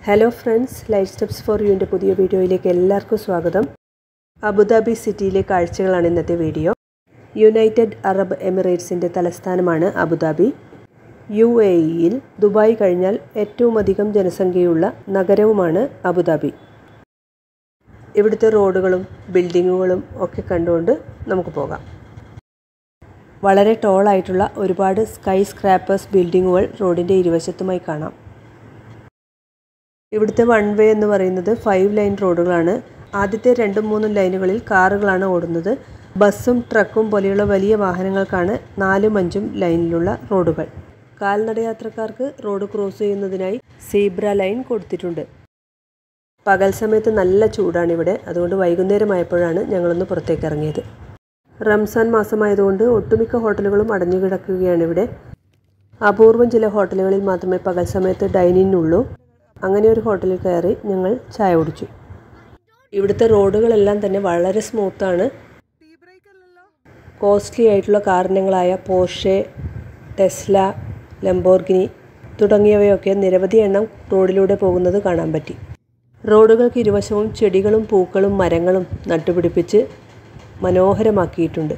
hello friends life steps for യുവിൻ്റെ പുതിയ വീഡിയോയിലേക്ക് എല്ലാവർക്കും സ്വാഗതം അബുദാബി സിറ്റിയിലെ കാഴ്ചകളാണ് ഇന്നത്തെ വീഡിയോ യുണൈറ്റഡ് അറബ് എമിറേറ്റ്സിൻ്റെ തലസ്ഥാനമാണ് അബുദാബി യു എ ഇയിൽ ദുബായ് കഴിഞ്ഞാൽ ഏറ്റവും അധികം ജനസംഖ്യയുള്ള നഗരവുമാണ് അബുദാബി ഇവിടുത്തെ റോഡുകളും ബിൽഡിങ്ങുകളും ഒക്കെ കണ്ടുകൊണ്ട് നമുക്ക് പോകാം വളരെ ടോളായിട്ടുള്ള ഒരുപാട് സ്കൈ സ്ക്രാപ്പേഴ്സ് ബിൽഡിങ്ങുകൾ റോഡിൻ്റെ ഇരുവശത്തുമായി കാണാം ഇവിടുത്തെ വൺ വേ എന്ന് പറയുന്നത് ഫൈവ് ലൈൻ റോഡുകളാണ് ആദ്യത്തെ രണ്ടും മൂന്നും ലൈനുകളിൽ കാറുകളാണ് ഓടുന്നത് ബസ്സും ട്രക്കും പോലെയുള്ള വലിയ വാഹനങ്ങൾക്കാണ് നാലും അഞ്ചും ലൈനിലുള്ള റോഡുകൾ കാൽനടയാത്രക്കാർക്ക് റോഡ് ക്രോസ് ചെയ്യുന്നതിനായി സീബ്ര ലൈൻ കൊടുത്തിട്ടുണ്ട് പകൽ സമയത്ത് നല്ല ചൂടാണ് ഇവിടെ അതുകൊണ്ട് വൈകുന്നേരമായപ്പോഴാണ് ഞങ്ങളൊന്ന് പുറത്തേക്ക് ഇറങ്ങിയത് റംസാൻ മാസമായതുകൊണ്ട് ഒട്ടുമിക്ക ഹോട്ടലുകളും അടഞ്ഞു കിടക്കുകയാണ് ഇവിടെ അപൂർവം ചില ഹോട്ടലുകളിൽ മാത്രമേ പകൽ സമയത്ത് ഡൈനിങ് ഉള്ളൂ അങ്ങനെ ഒരു ഹോട്ടലിൽ കയറി ഞങ്ങൾ ചായ കുടിച്ചു ഇവിടുത്തെ റോഡുകളെല്ലാം തന്നെ വളരെ സ്മൂത്താണ് കോസ്റ്റ്ലി ആയിട്ടുള്ള കാരണങ്ങളായ പോർഷെ ടെസ്ല ലംബോർഗിനി തുടങ്ങിയവയൊക്കെ നിരവധി എണ്ണം റോഡിലൂടെ പോകുന്നത് കാണാൻ പറ്റി റോഡുകൾക്ക് ഇരുവശവും ചെടികളും പൂക്കളും മരങ്ങളും നട്ടുപിടിപ്പിച്ച് മനോഹരമാക്കിയിട്ടുണ്ട്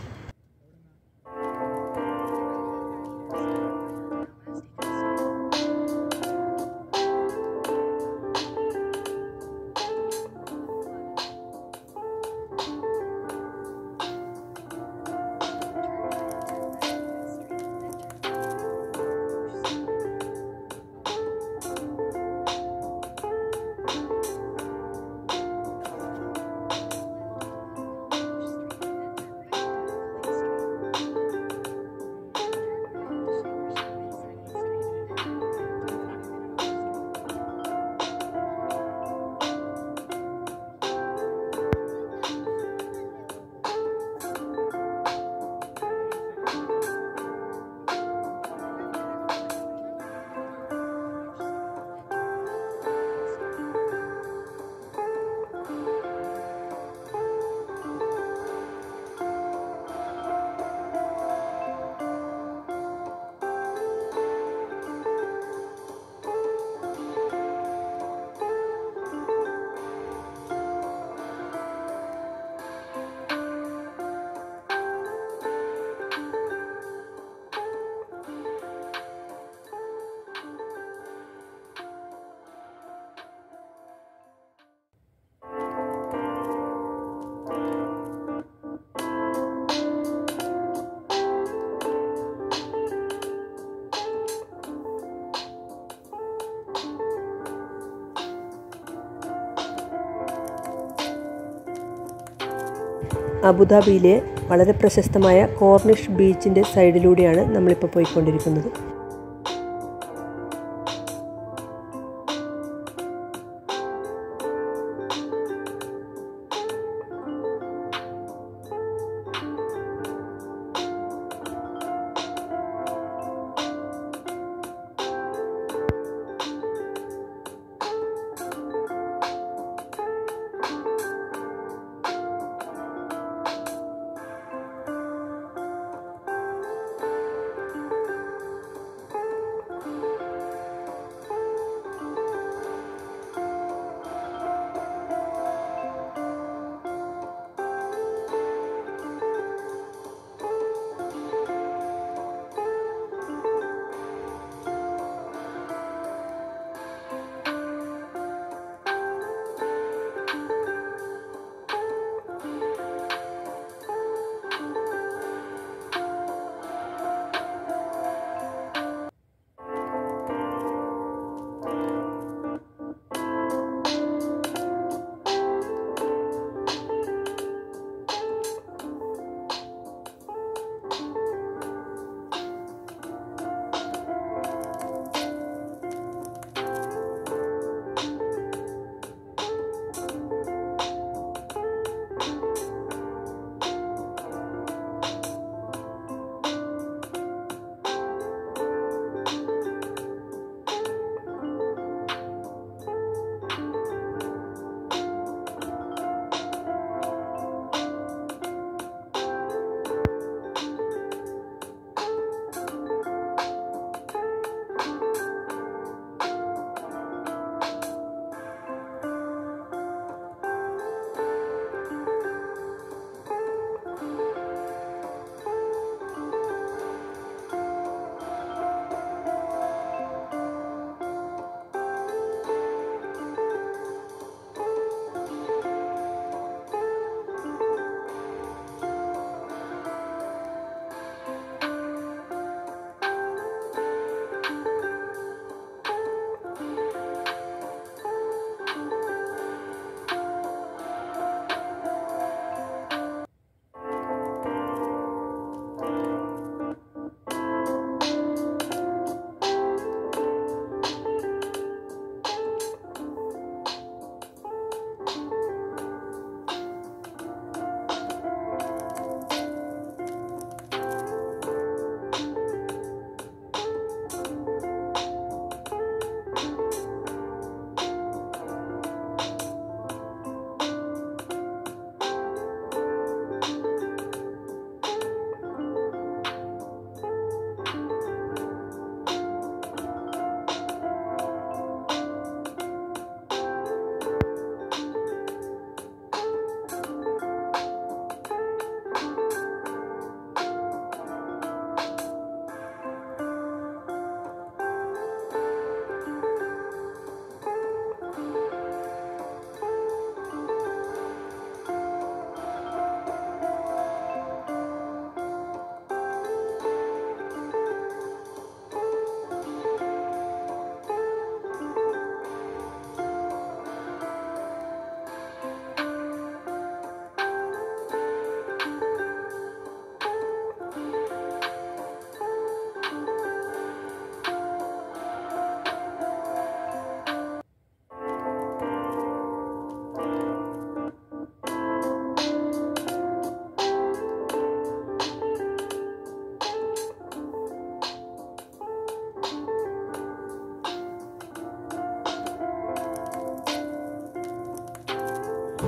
അബുദാബിയിലെ വളരെ പ്രശസ്തമായ കോർണിഷ് ബീച്ചിൻ്റെ സൈഡിലൂടെയാണ് നമ്മളിപ്പോൾ പോയിക്കൊണ്ടിരിക്കുന്നത്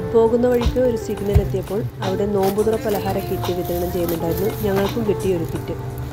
പോകുന്ന വഴിക്ക് ഒരു സിഗ്നൽ എത്തിയപ്പോൾ അവിടെ നോമ്പുതുറ പലഹാര കിറ്റ് വിതരണം ചെയ്യുന്നുണ്ടായിരുന്നു ഞങ്ങൾക്കും കിട്ടിയ ഒരു കിറ്റ്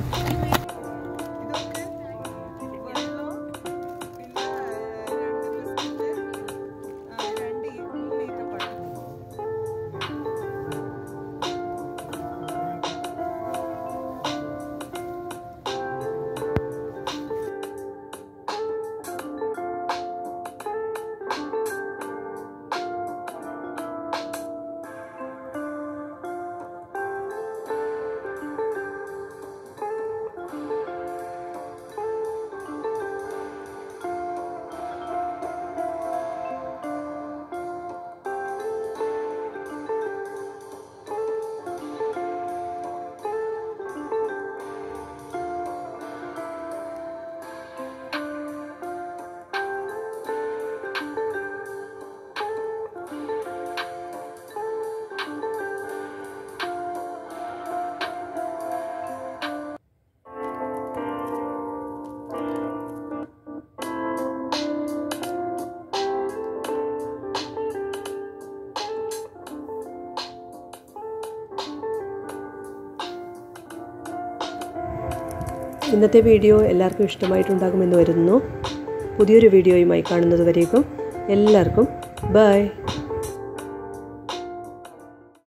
ഇന്നത്തെ വീഡിയോ എല്ലാവർക്കും ഇഷ്ടമായിട്ടുണ്ടാകുമെന്ന് വരുന്നു പുതിയൊരു വീഡിയോയുമായി കാണുന്നത് വരേക്കും എല്ലാവർക്കും ബൈ